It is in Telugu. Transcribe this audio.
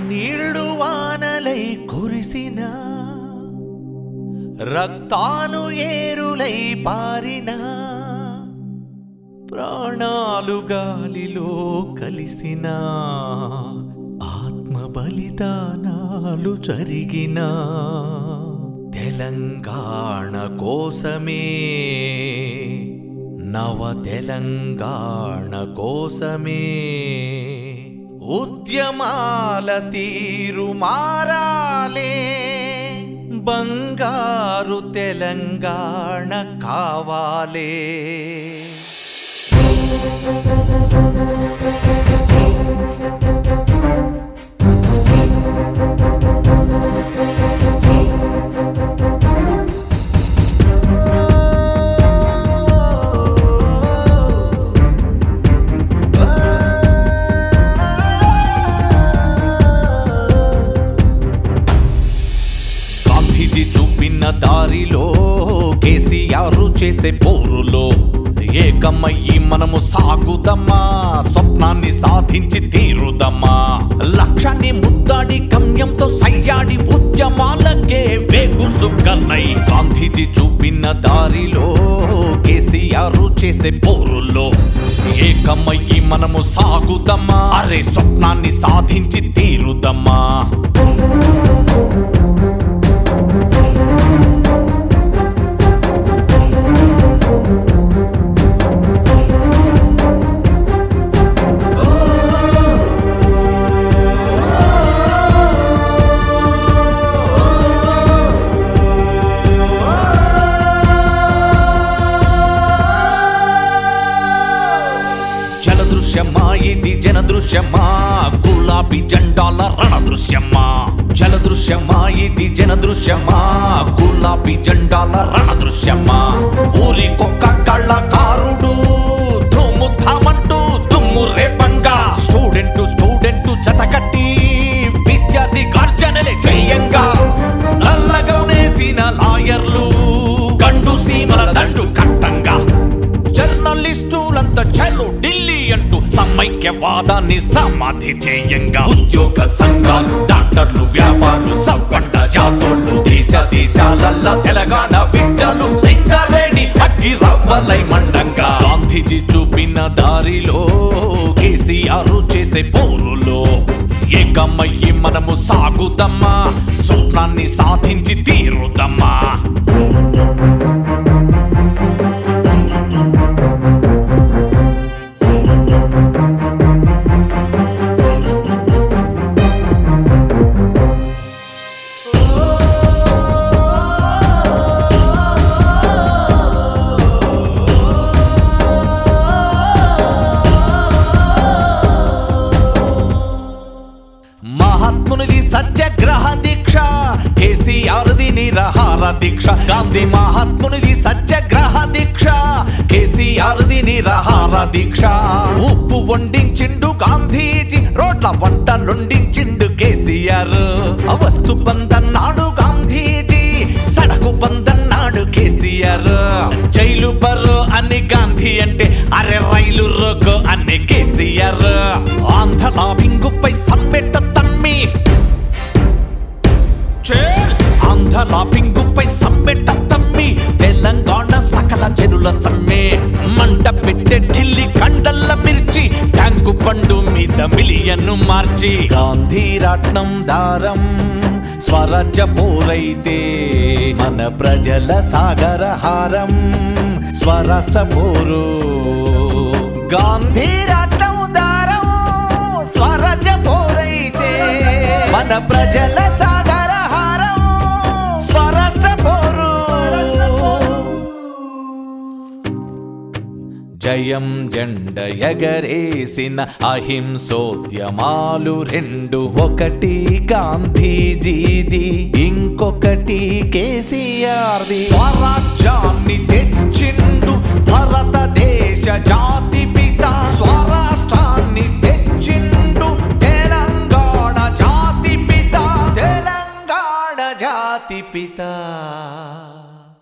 కన్నీళ్ళు వానలై కురిసిన రక్తాలు ఏరులై పారిన ప్రాణాలు గాలిలో కలిసిన ఆత్మ బలిదానాలు జరిగిన తెలంగాణ కోసమే నవ తెలంగాణ కోసమే ఉద్యమాల తీరు మారాలే బంగారు తెలంగాణ కావాలే గాంధీజీ చూపిన దారిలో కేసీఆర్ చేసే పోరులో ఏకమయ్యి మనము సాగుదమ్మా స్వప్నాన్ని సాధించి తీరుదమ్మా లక్ష్యాన్ని ముద్దాడి గమ్యంతో సయ్యాడి ఉద్యమాలకే వేగు సుక్కలై గాంధీజీ చూపిన దారిలో కేసీఆర్ చేసే పోరులో ఏకమయ్యి మనము సాగుదమ్మా అరే స్వప్నాన్ని సాధించి తీరుదమ్మా జల దృశ్యమా ఇది జన దృశ్యమా గులాబీ జెండాల రణ దృశ్యమా జల దృశ్యమా ఇది జన దృశ్యమా గులాబీ జెండాల రణ దృశ్యమా ఊరికొక్క కళ్ళకారుడు ధూము ధామంటూ దుమ్ము రేపంగా స్టూడెంట్ స్టూడెంట్ జతకట్టి విద్యార్థి గార్జనలే చెయ్యంగా నల్లగౌనేసిన లాయర్లు గండు సీమల దండు కట్టంగా జర్నలిస్టులంతా చలో ఢిల్లీ అంటూ సమైక్యవాదాన్ని సమాధి చేయంగా ఉద్యోగ సంఘాలు డాక్టర్లు వ్యాపారులు సవ్వండ జాతోళ్ళు దేశ దేశాలల్లా తెలంగాణ బిడ్డలు సింగరేణి అగ్గి రవ్వలై మండంగా గాంధీజీ చూపిన దారిలో కేసీఆర్ చేసే పోరులో ఏకమయ్యి మనము సాగుదమ్మా స్వప్నాన్ని సాధించి తీరుదమ్మా మహాత్మునిది సత్యాగ్రహ దీక్ష కేసీఆర్ది నిరహార దీక్ష గాంధీ మహాత్మునిది సత్యాగ్రహ దీక్ష కేసీఆర్ది నిరహార దీక్ష ఉప్పు వండించిండు గాంధీజీ రోడ్ల వంటలొండించిండు కేసీఆర్ అవస్తు బందన్నాడు గాంధీజీ సడకు బందన్నాడు కేసీఆర్ జైలు బరు అని గాంధీ అంటే అరే రైలు రోకో అని కేసీఆర్ ఆంధ్ర బింగుపై సమ్మెట తమ్మి చేల్ ఆంధ్ర పింగుపై సమ్మెట తమ్మి తెలంగాణ సకల జనుల సమ్మె మంట పెట్టే ఢిల్లీ కండల్ల మిర్చి ట్యాంకు పండు మీద మిలియన్ను మార్చి గాంధీ రాట్నం దారం స్వరాజ్య పోరైతే మన ప్రజల సాగర హారం స్వరాష్ట్ర పోరు గాంధీ రాట్నం దారం స్వరాజ్య పోరైతే మన ప్రజల సాగర హారం స్వరాష్ట్ర పోరు జయం జెండ ఎగరేసిన అహింసోద్యమాలు రెండు ఒకటి గాంధీజీది ఇంకొకటి కేసీఆర్ది స్వరాజ్యాన్ని తెచ్చి